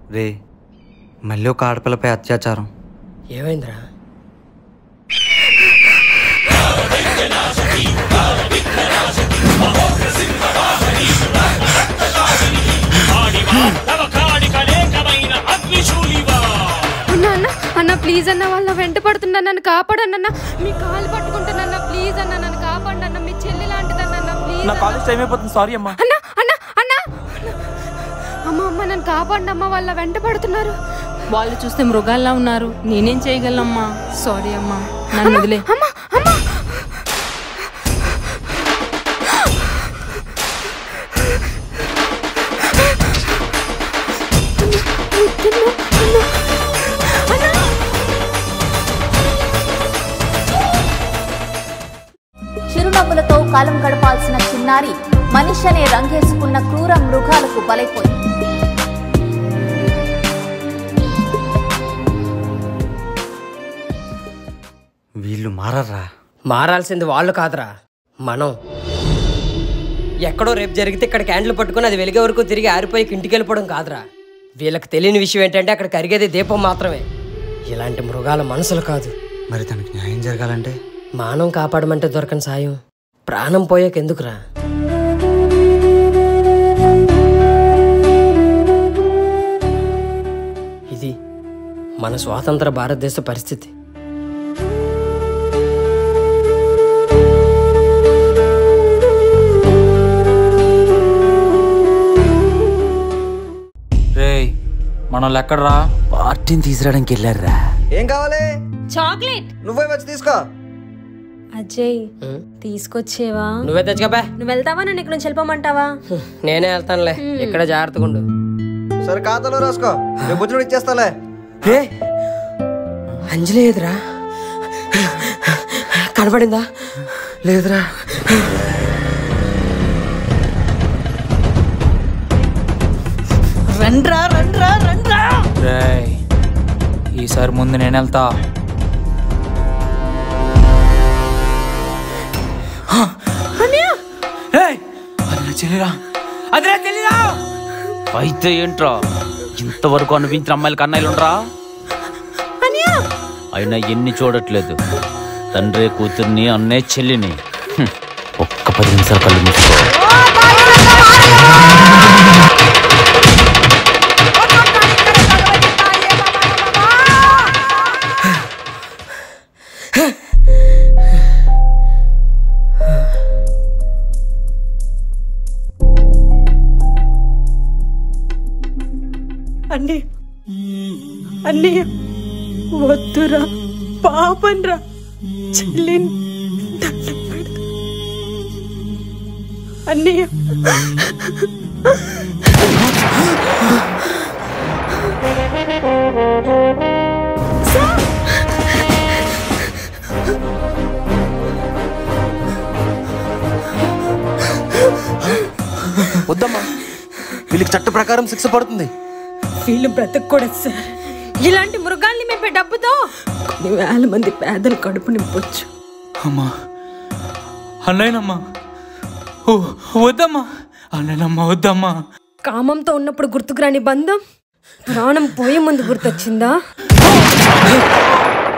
రే మళ్ళీ ఒక ఆడపిల్లపై అత్యాచారం ఏమైందిరా అన్న అన్న అన్న ప్లీజ్ అన్న వాళ్ళ వెంట పడుతున్నా నన్ను కాపాడండి అన్న మీ కాలు పట్టుకుంటున్నా ప్లీజ్ అన్న నన్ను కాపాడండి అన్న మీ చెల్లి లాంటిదన్న అన్న ప్లీజ్ నా కాలేజ్ టైం అయిపోతుంది సారీ అమ్మా అన్న అన్న అన్న అమ్మ అమ్మ నన్ను కాపాడండి అమ్మ వాళ్ళ వెంట పడుతున్నారు వాళ్ళు చూస్తే మృగాల్లా ఉన్నారు నేనేం చేయగలనమ్మా సారీ అమ్మా నన్ను వదిలే అమ్మ అమ్మ చిరునవ్వులతో కాలం గడపాల్సిన చిన్నారి మనిషి అనే రంగేసుకున్న క్రూర మృగాలకు బలైపోయింది వీళ్ళు మారర్రా మారాల్సింది వాళ్ళు కాదురా మనం ఎక్కడో రేపు జరిగితే ఇక్కడ క్యాండిల్ పట్టుకుని అది వెలిగే వరకు తిరిగి ఆరిపోయి ఇంటికి వెళ్ళిపోవడం కాదురా వీళ్ళకి తెలియని విషయం ఏంటంటే అక్కడ కరిగేది దీపం మాత్రమే ఇలాంటి మృగాల మనసులు కాదు మరి తనకి న్యాయం జరగాలంటే మానం కాపాడమంటే దొరకని సాయం ప్రాణం పోయాక ఎందుకురా ఇది మన స్వాతంత్ర భారతదేశ పరిస్థితి రేయ్ మనోళ్ళు ఎక్కడరా పార్టీని తీసుకురావడానికి వెళ్ళారా ఏం కావాలి చాక్లెట్ నువ్వే వచ్చి తీసుకో అజయ్ తీసుకొచ్చేవా నువ్వే తెచ్చుకోపా నువ్వు వెళ్తావా నన్ను ఇక్కడ నుంచి వెళ్ళిపోమంటావా నేనే వెళ్తానులే ఇక్కడ జాగ్రత్తగా ఉండు సరే ఖాతాలో రాసుకో రేపు వచ్చినప్పుడు ఇచ్చేస్తాలే ఏ అంజలి ఏదిరా కనపడిందా లేదురా రండ్రా రండ్రా రండ్రా రేయ్ ఈసారి ముందు నేను వెళ్తా రేయ్, అది నా చెల్లిరా అది నా చెల్లిరా అయితే ఏంట్రా ఇంతవరకు అనిపించిన అమ్మాయిలకి అన్నయ్యలు ఉండరా అయినా ఎన్ని చూడట్లేదు తండ్రి కూతుర్ని అన్నే చెల్లిని హ్మ్. ఒక్క పది నిమిషాలు కళ్ళు మూసుకో అన్నీ అన్నీ వద్దురా పాపన్రా చెల్లిని దండం పెడతా. అన్నయ్య వద్దమ్మా వీళ్ళకి చట్ట ప్రకారం శిక్ష పడుతుంది వీళ్ళు బ్రతకూడదు సార్ ఇలాంటి మృగాల్ని మేపే డబ్బుతో కొన్ని వేల మంది పేదలు కడుపు నింపొచ్చు అమ్మా అన్నయ్యనమ్మా ఓ వద్దమ్మా అన్నయ్యనమ్మా వద్దమ్మా కామంతో ఉన్నప్పుడు గుర్తుకురాని బంధం ప్రాణం పోయే ముందు గుర్తొచ్చిందా